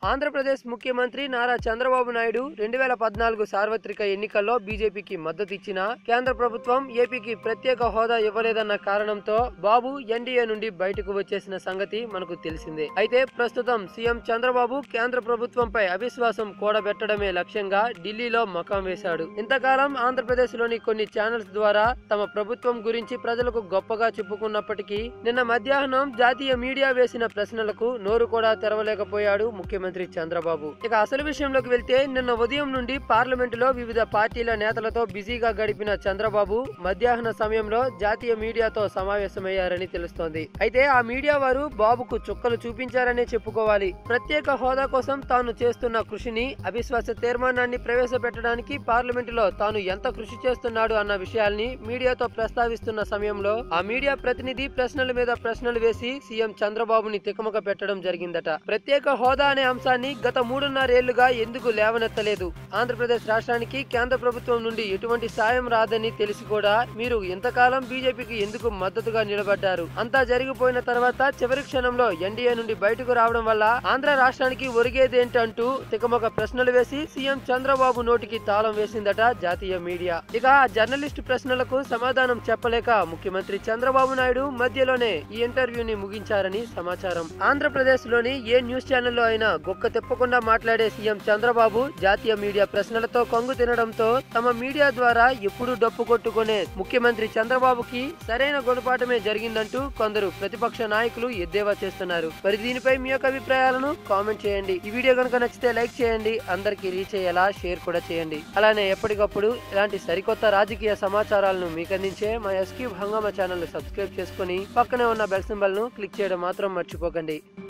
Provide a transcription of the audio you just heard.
ఆంధ్రప్రదేశ్ ముఖ్యమంత్రి నారా చంద్రబాబు నాయుడు రెండు వేల పద్నాలుగు సార్వత్రిక ఎన్నికల్లో బీజేపీకి మద్దతు ఇచ్చిన కేంద్ర ప్రభుత్వం ఏపీకి ప్రత్యేక హోదా ఇవ్వలేదన్న కారణంతో బాబు ఎన్డీఏ నుండి బయటకు వచ్చేసిన సంగతి మనకు తెలిసిందే అయితే ప్రస్తుతం సీఎం చంద్రబాబు కేంద్ర ప్రభుత్వంపై అవిశ్వాసం కూడబెట్టడమే లక్ష్యంగా ఢిల్లీలో మకాం వేశాడు ఇంతకాలం ఆంధ్రప్రదేశ్ లోని కొన్ని ఛానల్స్ ద్వారా తమ ప్రభుత్వం గురించి ప్రజలకు గొప్పగా చెప్పుకున్నప్పటికీ నిన్న మధ్యాహ్నం జాతీయ మీడియా వేసిన ప్రశ్నలకు నోరు కూడా తెరవలేకపోయాడు ముఖ్యమంత్రి చంద్రబాబు ఇక అసలు విషయంలోకి వెళ్తే నిన్న ఉదయం నుండి పార్లమెంటులో వివిధ పార్టీల నేతలతో బిజీగా గడిపిన చంద్రబాబు మధ్యాహ్న సమయంలో జాతీయ మీడియాతో సమావేశమయ్యారని తెలుస్తోంది అయితే ఆ మీడియా వారు బాబుకు చుక్కలు చూపించారనే చెప్పుకోవాలి ప్రత్యేక హోదా కోసం తాను చేస్తున్న కృషిని అవిశ్వాస తీర్మానాన్ని ప్రవేశపెట్టడానికి పార్లమెంటులో తాను ఎంత కృషి చేస్తున్నాడు అన్న విషయాల్ని మీడియాతో ప్రస్తావిస్తున్న సమయంలో ఆ మీడియా ప్రతినిధి ప్రశ్నల మీద ప్రశ్నలు వేసి సీఎం చంద్రబాబుని తికమక పెట్టడం జరిగిందట ప్రత్యేక హోదా అనే అంశాన్ని గత మూడున్నరేళ్లుగా ఎందుకు లేవనెత్తలేదు ఆంధ్రప్రదేశ్ రాష్ట్రానికి కేంద్ర ప్రభుత్వం నుండి ఎటువంటి సాయం రాదని తెలిసి కూడా మీరు ఇంతకాలం బీజేపీకి ఎందుకు మద్దతుగా నిలబడ్డారు అంతా జరిగిపోయిన తర్వాత చివరి క్షణంలో ఎన్డీఏ నుండి బయటకు రావడం వల్ల ఆంధ్ర రాష్ట్రానికి ఒరిగేదేంటంటూ తికమక ప్రశ్నలు వేసి సీఎం చంద్రబాబు నోటికి తాళం వేసిందట జాతీయ మీడియా ఇక ఆ జర్నలిస్ట్ ప్రశ్నలకు సమాధానం చెప్పలేక ముఖ్యమంత్రి చంద్రబాబు నాయుడు మధ్యలోనే ఈ ఇంటర్వ్యూని ముగించారని సమాచారం ఆంధ్రప్రదేశ్ లోని ఏ న్యూస్ ఛానల్లో అయినా గొక్క తిప్పకుండా మాట్లాడే సీఎం చంద్రబాబు జాతీయ మీడియా ప్రశ్నలతో కొంగు తినడంతో తమ మీడియా ద్వారా ఎప్పుడు డప్పు కొట్టుకునే ముఖ్యమంత్రి చంద్రబాబుకి సరైన గుణపాఠమే జరిగిందంటూ కొందరు ప్రతిపక్ష నాయకులు ఎద్దేవా చేస్తున్నారు మరి దీనిపై మీ యొక్క అభిప్రాయాలను కామెంట్ చేయండి ఈ వీడియో కనుక నచ్చితే లైక్ చేయండి అందరికీ రీచ్ అయ్యేలా షేర్ కూడా చేయండి అలానే ఎప్పటికప్పుడు ఇలాంటి సరికొత్త రాజకీయ సమాచారాలను మీకు అందించే మా ఎస్క్యూబ్ హంగామా ఛానల్ సబ్స్క్రైబ్ చేసుకుని పక్కనే ఉన్న బెల్ సింబల్ ను క్లిక్ చేయడం మాత్రం మర్చిపోకండి